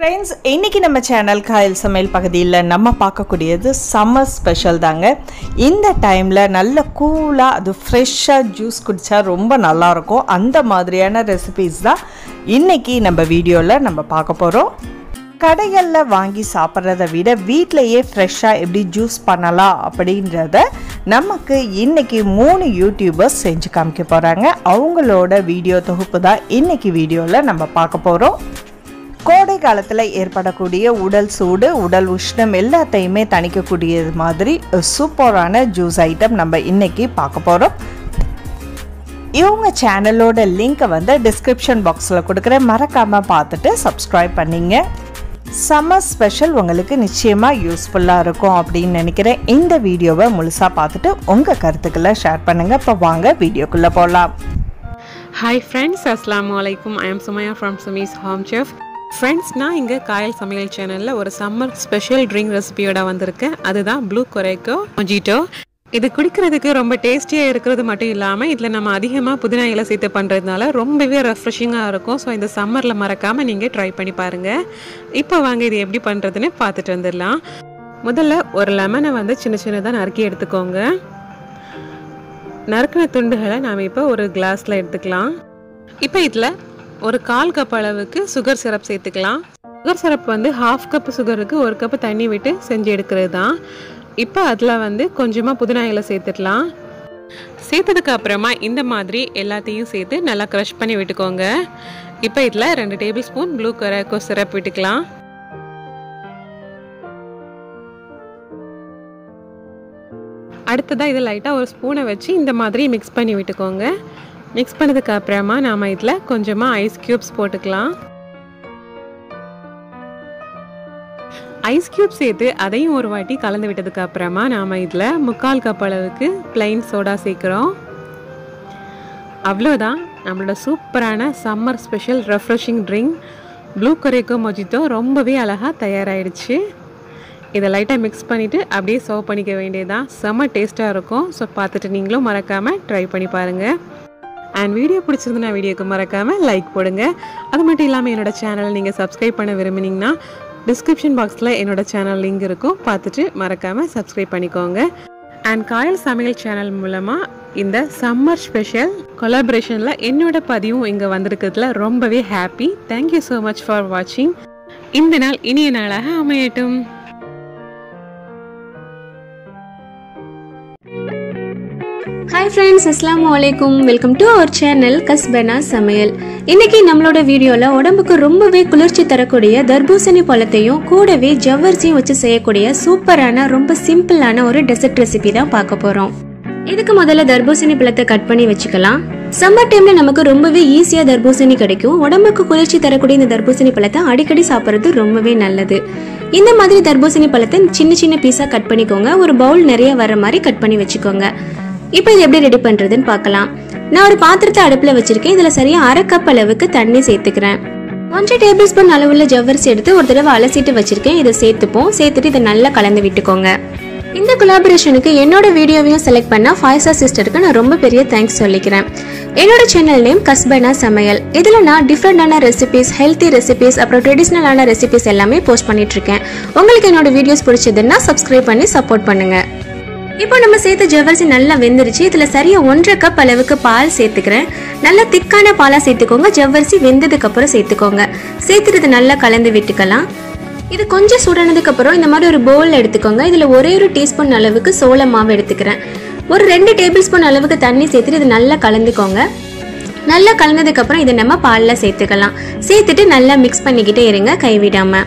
friends இன்னைக்கு நம்ம channel Kayal சமையல் பகுதியில் நம்ம பார்க்கக்கூடியது சம்மர் ஸ்பெஷல் தாங்க இந்த டைமில் நல்ல கூலாக அது ஃப்ரெஷ்ஷாக ஜூஸ் குடித்தா ரொம்ப நல்லாயிருக்கும் அந்த மாதிரியான ரெசிபீஸ் தான் இன்னைக்கு நம்ம வீடியோவில் நம்ம பார்க்க போகிறோம் கடைகளில் வாங்கி சாப்பிட்றத விட வீட்டிலையே ஃப்ரெஷ்ஷாக எப்படி ஜூஸ் பண்ணலாம் அப்படின்றத நமக்கு இன்னைக்கு மூணு யூடியூபர்ஸ் செஞ்சு காமிக்க போகிறாங்க அவங்களோட வீடியோ தொகுப்பு தான் இன்னைக்கு வீடியோவில் நம்ம பார்க்க போகிறோம் கோடை காலத்தில் ஏற்படக்கூடிய உடல் சூடு உடல் உஷ்ணம் எல்லாத்தையுமே தணிக்கக்கூடியது மாதிரி சூப்பரான ஜூஸ் ஐட்டம் நம்ம இன்னைக்கு பார்க்க போகிறோம் இவங்க சேனலோட லிங்க்கை வந்து டிஸ்கிரிப்ஷன் பாக்ஸில் கொடுக்குறேன் மறக்காமல் பார்த்துட்டு சப்ஸ்கிரைப் பண்ணிங்க சம்மர் ஸ்பெஷல் உங்களுக்கு நிச்சயமாக யூஸ்ஃபுல்லாக இருக்கும் அப்படின்னு நினைக்கிறேன் இந்த வீடியோவை முழுசாக பார்த்துட்டு உங்கள் கருத்துக்களை ஷேர் பண்ணுங்கள் இப்போ வாங்க வீடியோக்குள்ளே போகலாம் ஹாய் ஃப்ரெண்ட்ஸ் அஸ்லாம் வலைக்கும் I am Sumaiya from Sumee's home chef friends நான் இங்கே காயல் சமையல் சேனலில் ஒரு சம்மர் ஸ்பெஷல் ட்ரிங்க் ரெசிபியோட வந்திருக்கேன் அதுதான் ப்ளூ கொரேக்கோ மொஜிட்டோ இது குடிக்கிறதுக்கு ரொம்ப டேஸ்டியாக இருக்கிறது மட்டும் இல்லாமல் இதில் நம்ம அதிகமாக புதினா இலை சேர்த்து பண்ணுறதுனால ரொம்பவே ரெஃப்ரெஷிங்காக இருக்கும் ஸோ இந்த சம்மரில் மறக்காமல் நீங்கள் ட்ரை பண்ணி பாருங்கள் இப்போ வாங்க இது எப்படி பண்ணுறதுன்னு பார்த்துட்டு வந்துடலாம் முதல்ல ஒரு லெமனை வந்து சின்ன சின்னதாக நறுக்கி எடுத்துக்கோங்க நறுக்கின துண்டுகளை நாம் இப்போ ஒரு கிளாஸில் எடுத்துக்கலாம் இப்போ இதில் ஒரு கால் கப் அளவுக்கு சுகர் சிரப் சேர்த்துக்கலாம் சுகர் சிரப் வந்து ஹாஃப் கப் சுகருக்கு ஒரு கப் தண்ணி விட்டு செஞ்சு எடுக்கிறது தான் இப்போ அதில் வந்து கொஞ்சமாக புதினா இலை சேர்த்துக்கலாம் சேர்த்ததுக்கு அப்புறமா இந்த மாதிரி எல்லாத்தையும் சேர்த்து நல்லா க்ரஷ் பண்ணி விட்டுக்கோங்க இப்போ இதில் ரெண்டு table spoon blue curacao syrup விட்டுக்கலாம் அடுத்ததாக இது லைட்டாக ஒரு ஸ்பூனை வச்சு இந்த மாதிரி மிக்ஸ் பண்ணி விட்டுக்கோங்க மிக்ஸ் பண்ணதுக்கு அப்புறமா நாம் இதில் கொஞ்சமாக ஐஸ் க்யூப்ஸ் போட்டுக்கலாம் ஐஸ் க்யூப் சேர்த்து அதையும் ஒரு வாட்டி கலந்து விட்டதுக்கு அப்புறமா நாம் இதில் முக்கால் கப் அளவுக்கு பிளைன் சோடா சேர்க்குறோம் அவ்வளோதான் நம்மளோட சூப்பரான summer special refreshing drink blue curacao mojito ரொம்பவே அழகாக தயாராகிடுச்சு இதை லைட்டாக மிக்ஸ் பண்ணிவிட்டு அப்படியே சர்வ் பண்ணிக்க வேண்டியதுதான் செம்ம டேஸ்ட்டாக இருக்கும் ஸோ பார்த்துட்டு நீங்களும் மறக்காமல் ட்ரை பண்ணி பாருங்கள் அண்ட் வீடியோ பிடிச்சிருந்துன்னா வீடியோக்கு மறக்காமல் லைக் போடுங்க அது மட்டும் இல்லாமல் என்னோடய சேனலை நீங்கள் சப்ஸ்கிரைப் பண்ண விரும்பினீங்கன்னா டிஸ்கிரிப்ஷன் பாக்ஸில் என்னோடய சேனல் லிங்க் இருக்கும் பார்த்துட்டு மறக்காமல் சப்ஸ்கிரைப் பண்ணிக்கோங்க அண்ட் காயல் சமையல் சேனல் மூலமாக இந்த சம்மர் ஸ்பெஷல் கொலாபரேஷனில் என்னோட பதிவும் இங்கே வந்திருக்கிறதுல ரொம்பவே happy thank you so much for வாட்சிங் இந்த நாள் இனிய நாளாக அமையட்டும் ஹாய் ஃப்ரெண்ட்ஸ் அஸ்லாம் வலைக்கும் welcome to our channel Kaspana சமையல் இன்னைக்கு நம்மளோட வீடியோவில் உடம்புக்கு ரொம்பவே குளிர்ச்சி தரக்கூடிய தர்பூசணி பழத்தையும் கூடவே ஜவ்வரிசியும் வச்சு செய்யக்கூடிய சூப்பரான ரொம்ப சிம்பிளான ஒரு டெசர்ட் ரெசிபி தான் பார்க்க போகிறோம் இதுக்கு முதல்ல தர்பூசணி பழத்தை கட் பண்ணி வச்சுக்கலாம் சம்மர் டைம்ல நமக்கு ரொம்பவே ஈஸியா தர்பூசணி கிடைக்கும் உடம்புக்கு குளிர்ச்சி தரக்கூடிய இந்த தர்பூசணி பழத்தை அடிக்கடி சாப்பிட்றது ரொம்பவே நல்லது இந்த மாதிரி தர்பூசணி பழத்தை சின்ன சின்ன பீஸா கட் பண்ணிக்கோங்க ஒரு பவுல் நிறைய வர மாதிரி கட் பண்ணி வச்சுக்கோங்க இப்போ இது எப்படி ரெடி பண்றதுன்னு பார்க்கலாம் நான் ஒரு பாத்திரத்தை அடுப்புல வச்சிருக்கேன் இதுல சரியா அரை கப் அளவுக்கு தண்ணி சேர்த்துக்கிறேன் ஒன்றரை டேபிள் ஸ்பூன் அளவுள்ள ஜவ்வரிசி எடுத்து ஒரு தடவை அலசிட்டு வச்சிருக்கேன் இதை சேர்த்துப்போம் சேர்த்துட்டு இதை நல்லா கலந்து விட்டுக்கோங்க இந்த கொலாபரேஷனுக்கு என்னோட வீடியோவையும் செலக்ட் பண்ண ஃபாய்ஸா சிஸ்டருக்கு நான் ரொம்ப பெரிய தேங்க்ஸ் சொல்லிக்கிறேன் என்னோட சேனல் நேம் கஸ்பனா சமையல் இதில் நான் டிஃப்ரெண்டான ரெசிபிஸ் ஹெல்த்தி ரெசிபிஸ் அப்புறம் ட்ரெடிஷ்னலான ரெசிபிஸ் எல்லாமே போஸ்ட் பண்ணிட்டு இருக்கேன் உங்களுக்கு என்னோட வீடியோஸ் பிடிச்சதுன்னா சப்ஸ்கிரைப் பண்ணி சப்போர்ட் பண்ணுங்க இப்போ நம்ம சேர்த்த ஜவ்வரிசி நல்லா வெந்துருச்சு இதில் சரியா ஒன்றரை கப் அளவுக்கு பால் சேர்த்துக்கிறேன் நல்லா திக்கான பாலாக சேர்த்துக்கோங்க ஜவ்வரிசி வெந்ததுக்கு அப்புறம் சேர்த்துக்கோங்க சேர்த்துட்டு இதை நல்லா கலந்து விட்டுக்கலாம் இது கொஞ்சம் சுடனதுக்கு அப்புறம் இந்த மாதிரி ஒரு பவுல் எடுத்துக்கோங்க இதில் ஒரே ஒரு டீஸ்பூன் அளவுக்கு சோள மாவு எடுத்துக்கிறேன் ஒரு ரெண்டு டேபிள் ஸ்பூன் அளவுக்கு தண்ணி சேர்த்துட்டு இது நல்லா கலந்துக்கோங்க நல்லா கலந்ததுக்கு அப்புறம் இதை நம்ம பாலில் சேர்த்துக்கலாம் சேர்த்துட்டு நல்லா மிக்ஸ் பண்ணிக்கிட்டே இருங்க கைவிடாம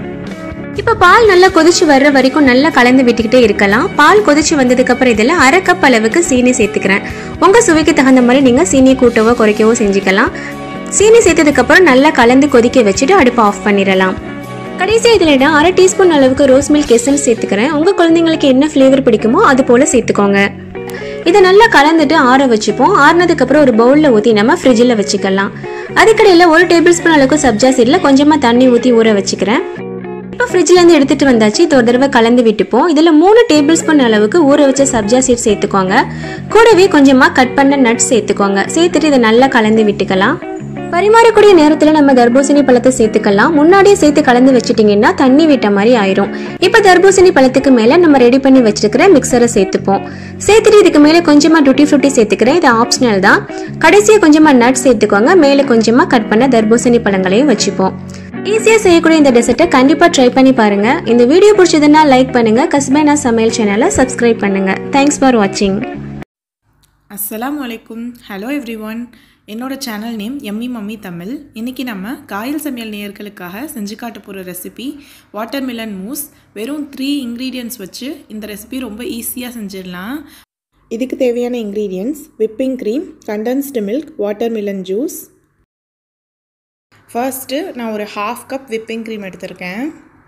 இப்போ பால் நல்லா கொதிச்சு வர்ற வரைக்கும் நல்லா கலந்து விட்டுக்கிட்டே இருக்கலாம் பால் கொதிச்சு வந்ததுக்கு அப்புறம் இதில் அரை கப் அளவுக்கு சீனி சேர்த்துக்கிறேன் உங்க சுவைக்கு தகுந்த மாதிரி நீங்க சீனி கூட்டவோ குறைக்கவோ செஞ்சுக்கலாம் சீனி சேர்த்ததுக்கு அப்புறம் நல்லா கலந்து கொதிக்க வச்சுட்டு அடுப்பை ஆஃப் பண்ணிடலாம் கடைசியாக இதில் நான் அரை டீஸ்பூன் அளவுக்கு ரோஸ் மில்க் எசன்ஸ் சேர்த்துக்கிறேன் உங்கள் குழந்தைங்களுக்கு என்ன ஃப்ளேவர் பிடிக்குமோ அது போல் சேர்த்துக்கோங்க இதை நல்லா கலந்துட்டு ஆற வச்சுப்போம் ஆறுனதுக்கு அப்புறம் ஒரு பவுலில் ஊற்றி நம்ம ஃப்ரிட்ஜில் வச்சுக்கலாம் அதுக்கடையில் ஒரு டேபிள் ஸ்பூன் அளவுக்கு சப்ஜா சீடில் கொஞ்சமாக தண்ணி ஊற்றி ஊற வச்சுக்கிறேன் இப்போ ஃப்ரிட்ஜ்லேருந்து எடுத்துகிட்டு வந்தாச்சு இது ஒரு தடவை கலந்து விட்டுப்போம் இதில் மூணு டேபிள் ஸ்பூன் அளவுக்கு ஊற வச்ச சப்ஜா சீட் சேர்த்துக்கோங்க கூடவே கொஞ்சமாக கட் பண்ண நட்ஸ் சேர்த்துக்கோங்க சேர்த்துட்டு இதை நல்லா கலந்து விட்டுக்கலாம் பரிமாறக்கூடிய நேரத்துல நம்ம தர்பூசணி பழத்தை சேர்த்துக்கலாம் முன்னாடியே சேர்த்து கலந்து வச்சிட்டிங்கன்னா தண்ணி விட்ட மாதிரி ஆயிரும் இப்போ தர்பூசணி பழத்துக்கு மேல நம்ம ரெடி பண்ணி வச்சிருக்கிற மிக்சரை சேர்த்துப்போம் சேர்த்துட்டு இதுக்கு மேல கொஞ்சமா டுட்டி ஃப்ரூட்டி சேர்த்துக்கிறேன் இது ஆப்ஷனல் தான் கடைசியா கொஞ்சமா நட் சேர்த்துக்கோங்க மேல கொஞ்சமா கட் பண்ண தர்பூசணி பழங்களையும் வச்சுப்போம் ஈஸியா செய்யக்கூடிய இந்த டெசர்ட்டை கண்டிப்பா ட்ரை பண்ணி பாருங்க இந்த வீடியோ பிடிச்சதுன்னா லைக் பண்ணுங்க கஸ்பேனா சமையல் சேனலை சப்ஸ்கிரைப் பண்ணுங்க தேங்க்ஸ் ஃபார் வாட்சிங் அஸ்ஸலாமு அலைக்கும் ஹலோ எவ்ரி ஒன் என்னோட channel name Emmy mummy Tamil இன்றைக்கி நம்ம காயல் சமையல் நேயர்களுக்காக செஞ்சு காட்ட போகிற ரெசிபி வாட்டர்மிலன் மூஸ் வெறும் த்ரீ இன்க்ரீடியன்ட்ஸ் வச்சு இந்த ரெசிபி ரொம்ப ஈஸியாக செஞ்சிடலாம் இதுக்கு தேவையான ingredients whipping cream condensed milk watermelon juice first நான் ஒரு ஹாஃப் கப் விப்பிங் க்ரீம் எடுத்திருக்கேன்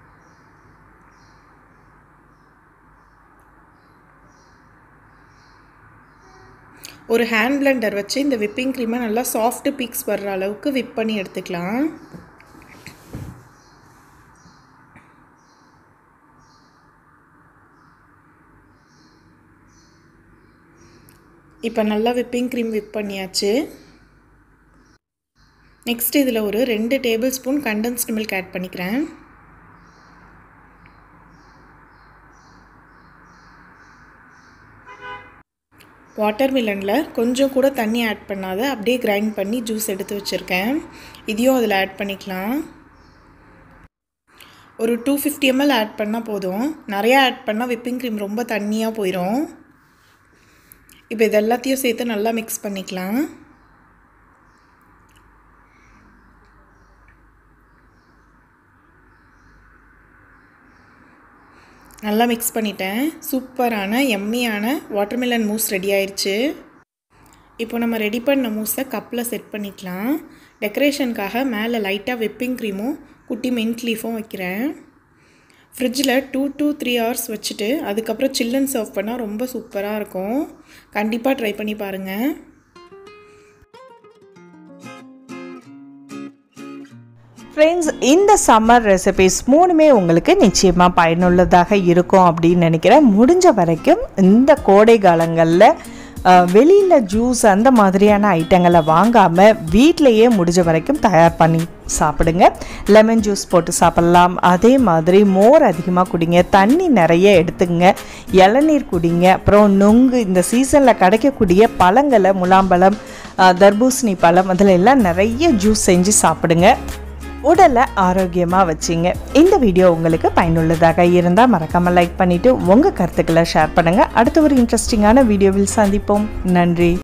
ஒரு ஹேண்ட் பிளெண்டர் வச்சு இந்த விப்பிங் க்ரீமை நல்லா சாஃப்ட் பீக்ஸ் வர்ற அளவுக்கு விப் பண்ணி எடுத்துக்கலாம் இப்போ நல்லா விப்பிங் க்ரீம் விப் பண்ணியாச்சு நெக்ஸ்ட் இதில் ஒரு ரெண்டு table spoon condensed milk add பண்ணிக்கிறேன் வாட்டர் மில்லனில் கொஞ்சம் கூட தண்ணி ஆட் பண்ணாத அப்படியே கிரைண்ட் பண்ணி ஜூஸ் எடுத்து வச்சுருக்கேன் இதையும் அதில் ஆட் பண்ணிக்கலாம் ஒரு டூ ஃபிஃப்டி எம்எல் ஆட் பண்ணால் போதும் நிறையா ஆட் பண்ணால் விப்பிங் க்ரீம் ரொம்ப தண்ணியாக போயிடும் இப்போ இது எல்லாத்தையும் சேர்த்து நல்லா மிக்ஸ் பண்ணிக்கலாம் நல்லா மிக்ஸ் பண்ணிட்டேன் சூப்பரான எம்மியான வாட்டர்மெலன் மூஸ் ரெடி ஆயிடுச்சு இப்போ நம்ம ரெடி பண்ண மூஸை கப்பில் செட் பண்ணிக்கலாம் டெக்கரேஷனுக்காக மேலே லைட்டாக விப்பிங் க்ரீமும் குட்டி மின்ட் லீஃபும் வைக்கிறேன் ஃப்ரிட்ஜில் டூ டூ த்ரீ ஹவர்ஸ் வச்சுட்டு அதுக்கப்புறம் சில்லுன்னு சர்வ் பண்ணால் ரொம்ப சூப்பராக இருக்கும் கண்டிப்பாக ட்ரை பண்ணி பாருங்கள் ஃப்ரெண்ட்ஸ் இந்த சம்மர் ரெசிபிஸ் மூணுமே உங்களுக்கு நிச்சயமாக பயனுள்ளதாக இருக்கும் அப்படின்னு நினைக்கிறேன் முடிஞ்ச வரைக்கும் இந்த கோடை காலங்களில் வெளியில் ஜூஸ் அந்த மாதிரியான ஐட்டங்களை வாங்காமல் வீட்டிலையே முடிஞ்ச வரைக்கும் தயார் பண்ணி சாப்பிடுங்க லெமன் ஜூஸ் போட்டு சாப்பிட்லாம் அதே மாதிரி மோர் அதிகமாக குடிங்க தண்ணி நிறைய எடுத்துங்க இளநீர் குடிங்க அப்புறம் நொங்கு இந்த சீசனில் கிடைக்கக்கூடிய பழங்களை முலாம்பழம் தர்பூசணி பழம் அதில் எல்லாம் நிறைய ஜூஸ் செஞ்சு சாப்பிடுங்க உடலை ஆரோக்கியமாக வச்சிங்க இந்த வீடியோ உங்களுக்கு பயனுள்ளதாக இருந்தால் மறக்காமல் லைக் பண்ணிவிட்டு உங்கள் கருத்துக்களை ஷேர் பண்ணுங்கள் அடுத்த ஒரு இன்ட்ரெஸ்டிங்கான வீடியோவில் சந்திப்போம் நன்றி